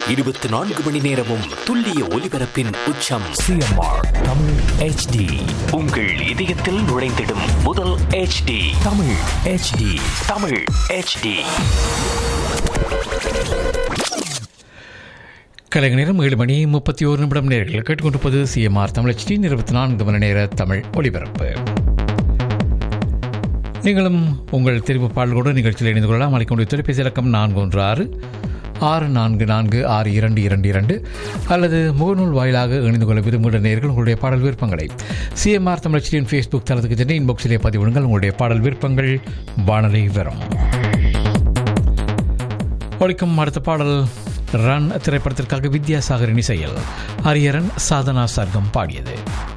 இருபத்தி நான்கு மணி நேரமும் துல்லிய ஒலிபரப்பின் உச்சம் சிஎம்ஆர் தமிழ் ஹெச்டி உங்கள் இதயத்தில் நுழைந்திடும் முதல் HD Tamil HD Tamil HD Kalaignar நேரம் ஏழு மணி முப்பத்தி ஒரு நிமிடம் நேர்கள் கேட்டுக்கொண்டிருப்பது சிஎம்ஆர் தமிழ் ஹெச்டி இருபத்தி நான்கு மணி நேர தமிழ் ஒலிபரப்பு நீங்களும் உங்கள் தெரிவு பாடல்களோடு நிகழ்ச்சியில் இணைந்து கொள்ளலாம் அழைக்கக்கூடிய தொலைபேசி இலக்கம் நான்கு ஒன்று ஆறு ஆறு நான்கு நான்கு ஆறு இரண்டு இரண்டு இரண்டு அல்லது முகநூல் வாயிலாக இணைந்து கொள்ள விரும்புகிற நேர்கள் உங்களுடைய பாடல் விருப்பங்களை சிஎம்ஆர் தமிழச்சியின் ஃபேஸ்புக் தளத்துக்கு சென்று இன்பாக்ஸிலே பதிவிடுங்கள் உங்களுடைய பாடல் விருப்பங்கள் வானலை வரும் ஒழிக்கும் அடுத்த பாடல் ரன் திரைப்படத்திற்காக வித்யாசாகரின் இசையில் ஹரியரன் சாதனா சர்க்கம் பாடியது